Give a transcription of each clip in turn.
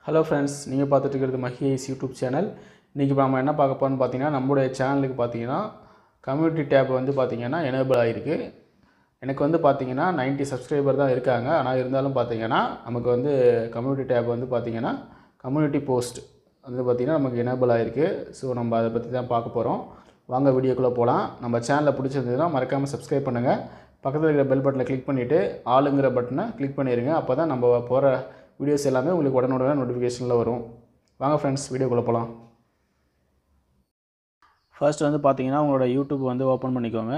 hello friends நீங்கள் பார்த்துட்டு இருக்கிறது மஹிஸ் யூடியூப் சேனல் இன்றைக்கி நம்ம என்ன பார்க்க போகிறோம்னு பார்த்தீங்கன்னா நம்மளுடைய சேனலுக்கு பார்த்தீங்கன்னா கம்யூனிட்டி டேப் வந்து பார்த்தீங்கன்னா எனேபிள் ஆகிருக்கு எனக்கு வந்து பார்த்தீங்கன்னா 90 சப்ஸ்கிரைபர் தான் இருக்காங்க ஆனால் இருந்தாலும் பார்த்தீங்கன்னா நமக்கு வந்து கம்யூனிட்டி டேப் வந்து பார்த்தீங்கன்னா கம்யூனிட்டி போஸ்ட் வந்து பார்த்திங்கன்னா நமக்கு எனேபிள் ஆகிருக்கு ஸோ நம்ம அதை பற்றி தான் பார்க்க போகிறோம் வாங்க வீடியோக்குள்ளே போகலாம் நம்ம சேனலை பிடிச்சிருந்ததுன்னா மறக்காமல் சப்ஸ்கிரைப் பண்ணுங்கள் பக்கத்தில் இருக்கிற பெல் பட்டனை கிளிக் பண்ணிவிட்டு ஆளுங்கிற பட்டனை கிளிக் பண்ணிடுங்க அப்போ தான் நம்ம போகிற வீடியோஸ் எல்லாமே உங்களுக்கு உடனுடனே நோட்டிஃபிகேஷனில் வரும் வாங்க ஃப்ரெண்ட்ஸ் வீடியோக்குள்ளே போகலாம் ஃபர்ஸ்ட் வந்து பார்த்தீங்கன்னா உங்களோட யூடியூப் வந்து ஓப்பன் பண்ணிக்கோங்க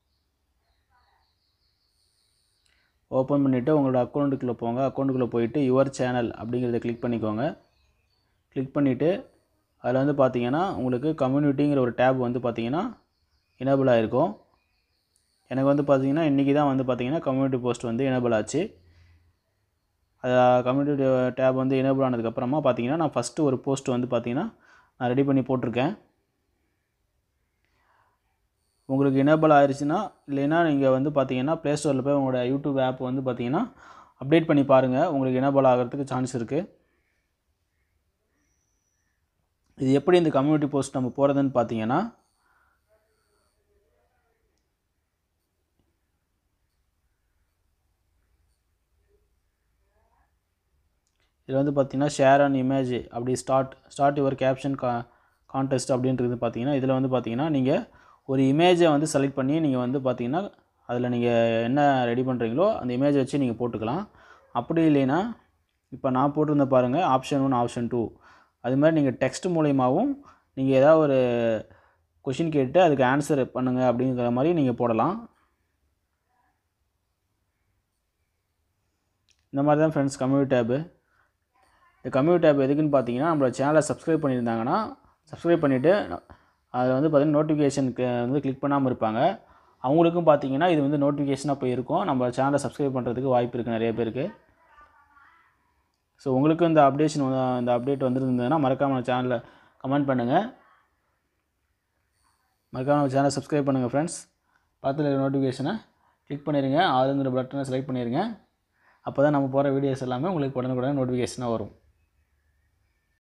ஓப்பன் பண்ணிவிட்டு உங்களோட அக்கௌண்ட்டுக்குள்ளே போங்க அக்கௌண்ட்டுக்குள்ளே போயிட்டு யுவர் சேனல் அப்படிங்கிறத கிளிக் பண்ணிக்கோங்க கிளிக் பண்ணிவிட்டு அதில் வந்து பார்த்தீங்கன்னா உங்களுக்கு கம்யூனிட்டிங்கிற ஒரு டேப் வந்து பார்த்தீங்கன்னா எனேபிள் ஆகிருக்கும் எனக்கு வந்து பார்த்தீங்கன்னா இன்றைக்கி தான் வந்து பார்த்தீங்கன்னா கம்யூனிட்டி போஸ்ட் வந்து எனேபிள் ஆச்சு அது கம்யூனிட்டி டேப் வந்து எனேபிள் ஆனதுக்கப்புறமா பார்த்தீங்கன்னா நான் ஃபஸ்ட்டு ஒரு போஸ்ட் வந்து பார்த்தீங்கன்னா நான் ரெடி பண்ணி போட்டிருக்கேன் உங்களுக்கு எனேபிள் ஆயிடுச்சுன்னா இல்லைன்னா நீங்கள் வந்து பார்த்தீங்கன்னா ப்ளே ஸ்டோரில் போய் உங்களோட யூடியூப் ஆப் வந்து பார்த்தீங்கன்னா அப்டேட் பண்ணி பாருங்கள் உங்களுக்கு எனேபிள் ஆகிறதுக்கு சான்ஸ் இருக்குது இது எப்படி இந்த கம்யூனிட்டி போஸ்ட் நம்ம போகிறதுன்னு பார்த்தீங்கன்னா இதில் வந்து பார்த்தீங்கன்னா ஷேர் அண்ட் இமேஜ் அப்படி ஸ்டார்ட் ஸ்டார்ட் யுவர் கேப்ஷன் கா கான்டெஸ்ட் அப்படின்றது பார்த்தீங்கன்னா இதில் வந்து பார்த்தீங்கன்னா நீங்கள் ஒரு இமேஜை வந்து செலக்ட் பண்ணி நீங்கள் வந்து பார்த்தீங்கன்னா அதில் நீங்கள் என்ன ரெடி பண்ணுறீங்களோ அந்த இமேஜை வச்சு நீங்கள் போட்டுக்கலாம் அப்படி இல்லைன்னா இப்போ நான் போட்டிருந்த பாருங்கள் ஆப்ஷன் ஒன் ஆப்ஷன் டூ அது மாதிரி நீங்கள் டெக்ஸ்ட் மூலயமாவும் நீங்கள் ஏதாவது ஒரு கொஷின் கேட்டு அதுக்கு ஆன்சர் பண்ணுங்கள் அப்படிங்கிற மாதிரி நீங்கள் போடலாம் இந்த மாதிரி தான் ஃப்ரெண்ட்ஸ் கம்யூனிட்டி டேபு இந்த கம்யூனிட்டி டேப் எதுக்குன்னு பார்த்தீங்கன்னா நம்மளோட சேனலை சப்ஸ்கிரைப் பண்ணியிருந்தாங்கன்னா சப்ஸ்கிரைப் பண்ணிவிட்டு அதில் வந்து பார்த்திங்கன்னா நோட்டிஃபிகேஷனுக்கு வந்து கிளிக் பண்ணாமல் இருப்பாங்க அவங்களுக்கும் பார்த்தீங்கன்னா இது வந்து நோட்டிஃபிகேஷனாக போய் இருக்கும் நம்ம சேனலை சப்ஸ்கிரைப் பண்ணுறதுக்கு வாய்ப்பு இருக்குது நிறைய பேருக்கு ஸோ உங்களுக்கு இந்த அப்டேஷன் இந்த அப்டேட் வந்துருந்ததுன்னா மறக்காமல் சேனலில் கமெண்ட் பண்ணுங்கள் மறக்காமல் சேனலை சப்ஸ்கிரைப் பண்ணுங்கள் ஃப்ரெண்ட்ஸ் பக்கத்தில் இருக்கிற நோட்டிஃபிகேஷனை கிளிக் பண்ணிடுங்க ஆளுங்கிற பட்டனை செலக்ட் பண்ணிடுங்க அப்போ தான் நம்ம போகிற வீடியோஸ் எல்லாமே உங்களுக்கு உடனுக்குடனே நோட்டிஃபிகேஷனாக வரும்